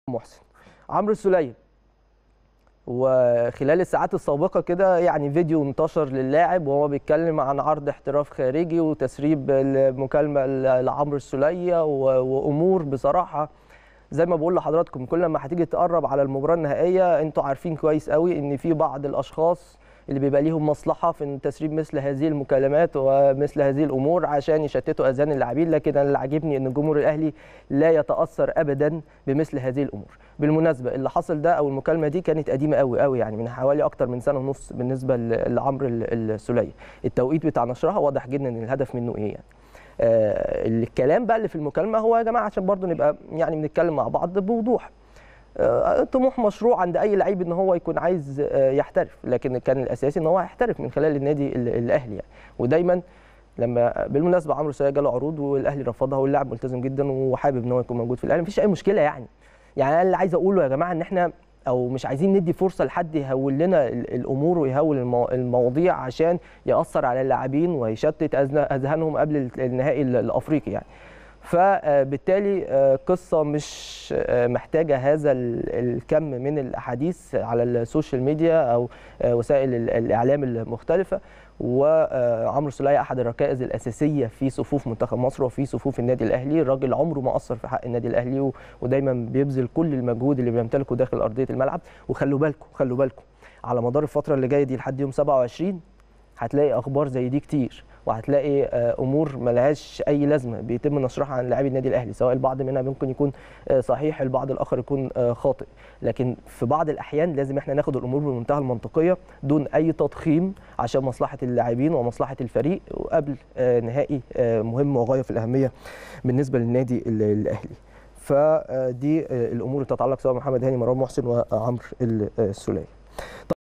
محسن عمرو السوليه وخلال الساعات السابقه كده يعني فيديو انتشر للاعب وهو بيتكلم عن عرض احتراف خارجي وتسريب المكالمه لعمرو السوليه وامور بصراحه زي ما بقول لحضراتكم كل ما هتيجي تقرب على المباراه النهائيه انتوا عارفين كويس قوي ان في بعض الاشخاص اللي بيبقى ليهم مصلحه في تسريب مثل هذه المكالمات ومثل هذه الامور عشان يشتتوا اذهان اللاعبين لكن انا اللي عاجبني ان الجمهور الاهلي لا يتاثر ابدا بمثل هذه الامور بالمناسبه اللي حصل ده او المكالمه دي كانت قديمه قوي قوي يعني من حوالي اكتر من سنه ونص بالنسبه لعمرو السوليه التوقيت بتاع نشرها واضح جدا ان الهدف منه ايه يعني آه الكلام بقى اللي في المكالمه هو يا جماعه عشان برضو نبقى يعني بنتكلم مع بعض بوضوح آه طموح مشروع عند اي لعيب ان هو يكون عايز آه يحترف لكن كان الاساسي ان هو يحترف من خلال النادي الاهلي يعني ودايما لما بالمناسبه عمرو السوليه جاله عروض والاهلي رفضها واللاعب ملتزم جدا وحابب ان هو يكون موجود في الاهلي مفيش اي مشكله يعني يعني انا اللي عايز اقوله يا جماعه ان احنا او مش عايزين ندي فرصه لحد يهول لنا الامور ويهول المواضيع عشان ياثر على اللاعبين ويشتت اذهانهم قبل النهائي الافريقي يعني فبالتالي قصه مش محتاجه هذا الكم من الاحاديث على السوشيال ميديا او وسائل الاعلام المختلفه وعمرو السوليه احد الركائز الاساسيه في صفوف منتخب مصر وفي صفوف النادي الاهلي الراجل عمره ما قصر في حق النادي الاهلي ودايما بيبذل كل المجهود اللي بيمتلكه داخل ارضيه الملعب وخلوا بالكم خلوا بالكم على مدار الفتره اللي جايه دي لحد يوم 27 هتلاقي اخبار زي دي كتير وهتلاقي امور ملهاش اي لازمه بيتم نشرها عن لاعبي النادي الاهلي سواء البعض منها ممكن يكون صحيح البعض الاخر يكون خاطئ لكن في بعض الاحيان لازم احنا ناخد الامور بمنتهى المنطقيه دون اي تضخيم عشان مصلحه اللاعبين ومصلحه الفريق وقبل نهائي مهم وغايه في الاهميه بالنسبه للنادي الاهلي فدي الامور اللي تتعلق سواء محمد هاني مروان محسن وعمرو السوليه